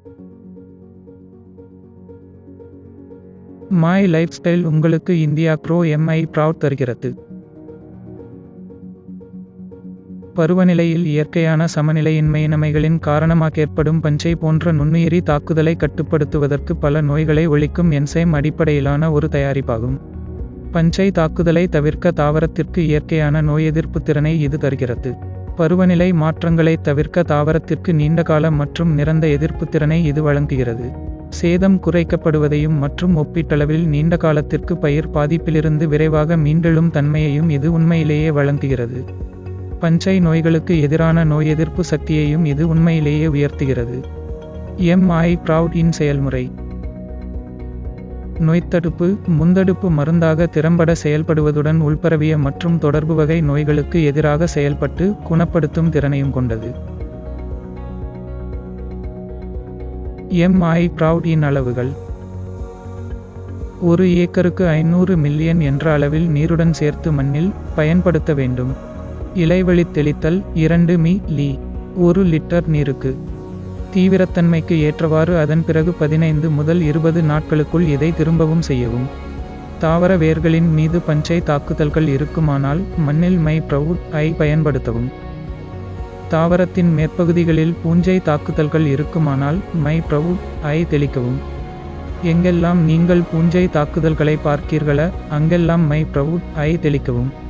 my lifestyle உங்களுக்கு India grow MI proud தருகிறது பருவநிலையில் இயற்கையான சமநிலையின்மையினமைகளின் காரணமாக ஏற்படும் பஞ்சை போன்ற நுண்ணுயிரி தாக்குதலை கட்டுப்படுத்துவதற்கு பல நோய்களை ஒழிக்கும் என்சைம் அடிப்படையிலான ஒரு தயாரிப்பாகும் பஞ்சை தாக்குதலை தவிர்க்க தாவரத்திற்கு இயற்கையான நோய் எதிர்ப்பு திறனை இது தருகிறது பருவநிலை மாற்றங்களை தவிர்க்க தாவரத்திற்கு நீண்டகால மற்றும் நிரந்த எதிர்ப்பு திறனை இது வழங்குகிறது சேதம் குறைக்கப்படுவதையும் மற்றும் ஒப்பீட்டளவில் நீண்ட காலத்திற்கு பயிர் பாதிப்பிலிருந்து விரைவாக மீண்டெழும் தன்மையையும் இது உண்மையிலேயே வழங்குகிறது பஞ்சை நோய்களுக்கு எதிரான நோய் எதிர்ப்பு சக்தியையும் இது உண்மையிலேயே உயர்த்துகிறது எம்ஐ ப்ரவுட் இன் செயல்முறை நோய்த்தடுப்பு முந்தடுப்பு மருந்தாக திறம்பட செயல்படுவதுடன் உள்பரவிய மற்றும் தொடர்பு வகை நோய்களுக்கு எதிராக செயல்பட்டு குணப்படுத்தும் திறனையும் கொண்டது எம்ஐ ப்ரவுட் இன் அளவுகள் ஒரு ஏக்கருக்கு ஐநூறு மில்லியன் என்ற அளவில் நீருடன் சேர்த்து மண்ணில் பயன்படுத்த வேண்டும் இலைவழி தெளித்தல் இரண்டு மி லி ஒரு லிட்டர் நீருக்கு தீவிரத்தன்மைக்கு ஏற்றவாறு அதன் பிறகு பதினைந்து முதல் இருபது நாட்களுக்குள் இதை திரும்பவும் செய்யவும் தாவர வேர்களின் மீது பஞ்சை தாக்குதல்கள் இருக்குமானால் மண்ணில் மை ப்ரவுட் ஐ பயன்படுத்தவும் தாவரத்தின் மேற்பகுதிகளில் பூஞ்சை தாக்குதல்கள் இருக்குமானால் மை ப்ரவுட் ஐ தெளிக்கவும் எங்கெல்லாம் நீங்கள் பூஞ்சை தாக்குதல்களை பார்க்கீர்கள அங்கெல்லாம் மை ப்ரவுட் ஐ தெளிக்கவும்